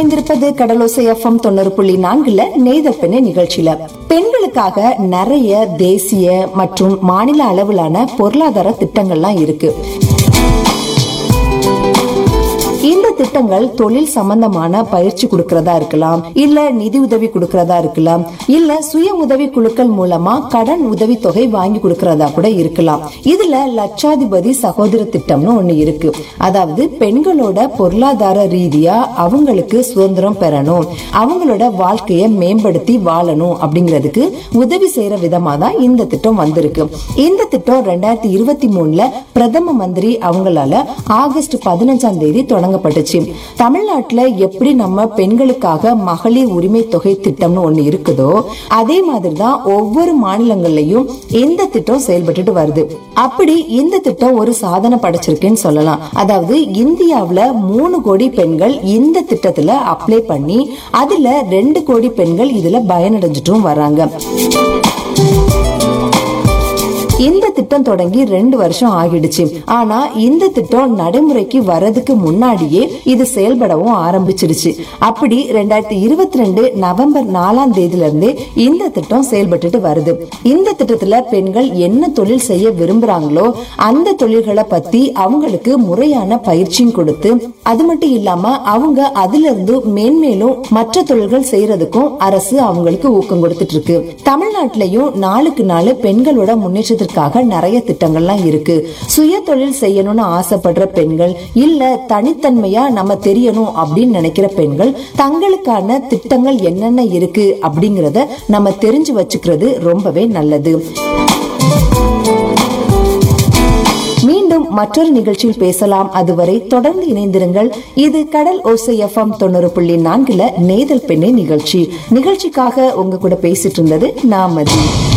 இணைந்திருப்பது கடலோசை எஃப்எம் தொண்ணூறு புள்ளி நான்குல நெய்த பெண்ணை நிகழ்ச்சியில பெண்களுக்காக நிறைய தேசிய மற்றும் மாநில அளவிலான பொருளாதார திட்டங்கள்லாம் இருக்கு இந்த திட்டங்கள் தொழில் சம்பந்தமான பயிற்சி கொடுக்கறதா இருக்கலாம் இல்ல நிதி உதவி கொடுக்கறதா இருக்கலாம் இல்ல சுய உதவி குழுக்கள் மூலமா கடன் உதவி தொகை வாங்கி கொடுக்கறதா கூட இருக்கலாம் இதுல லட்சாதிபதி சகோதர திட்டம்னு ஒண்ணு இருக்கு அதாவது பெண்களோட பொருளாதார ரீதியா அவங்களுக்கு சுதந்திரம் பெறணும் அவங்களோட வாழ்க்கைய மேம்படுத்தி வாழணும் அப்படிங்கிறதுக்கு உதவி செய்யற விதமா தான் இந்த திட்டம் வந்திருக்கு இந்த திட்டம் ரெண்டாயிரத்தி இருபத்தி மூணுல பிரதம மந்திரி அவங்களால ஆகஸ்ட் பதினஞ்சாம் தேதி தொடங்கப்பட்டுச்சு தமிழ்நாட்டுல எப்படி நம்ம பெண்களுக்காக மகளிர் உரிமை தொகை திட்டம்னு ஒண்ணு இருக்குதோ அதே மாதிரி தான் ஒவ்வொரு மாநிலங்கள்லயும் இந்த திட்டம் செயல்பட்டுட்டு வருது அப்படி இந்த திட்டம் ஒரு சாதனை படைச்சிருக்குன்னு சொல்லலாம் அதாவது இந்தியாவுல மூணு கோடி பெண்கள் இந்த திட்டத்துல அப்ளை பண்ணி அதுல ரெண்டு கோடி பெண்கள் இதுல பயனடைஞ்சிட்டும் வராங்க இந்த திட்டம் தொடங்கி ரெண்டு வருஷம் ஆகிடுச்சு ஆனா இந்த திட்டம் நடைமுறைக்கு வர்றதுக்கு முன்னாடியே இது செயல்படவும் ஆரம்பிச்சிருச்சு அப்படி ரெண்டாயிரத்தி இருபத்தி ரெண்டு நவம்பர் நாலாம் தேதியில இருந்தே இந்த திட்டம் செயல்பட்டுட்டு வருது இந்த திட்டத்துல பெண்கள் என்ன தொழில் செய்ய விரும்புறாங்களோ அந்த தொழில்களை பத்தி அவங்களுக்கு முறையான பயிற்சியும் கொடுத்து அது மட்டும் இல்லாம அவங்க அதுல இருந்து மேன்மேலும் மற்ற தொழில்கள் செய்யறதுக்கும் அரசு அவங்களுக்கு ஊக்கம் கொடுத்துட்டு இருக்கு தமிழ்நாட்டிலையும் நாளுக்கு நாள் பெண்களோட முன்னேற்றத்திற்காக நிறைய திட்டங்கள்லாம் இருக்கு சுய தொழில் செய்யணும்னு ஆசைப்படுற பெண்கள் இல்ல தனித்தன்மையா நம்ம தெரியணும் அப்படின்னு நினைக்கிற பெண்கள் தங்களுக்கான திட்டங்கள் என்னென்ன இருக்கு அப்படிங்கறத நம்ம தெரிஞ்சு வச்சுக்கிறது ரொம்பவே நல்லது மீண்டும் மற்றொரு நிகழ்ச்சியில் பேசலாம் அதுவரை தொடர்ந்து இணைந்திருங்கள் இது கடல் ஓசை எஃப்எம் தொண்ணூறு புள்ளி நான்குல நேதல் பெண்ணை நிகழ்ச்சி நிகழ்ச்சிக்காக உங்க கூட பேசிட்டு இருந்தது நாமதி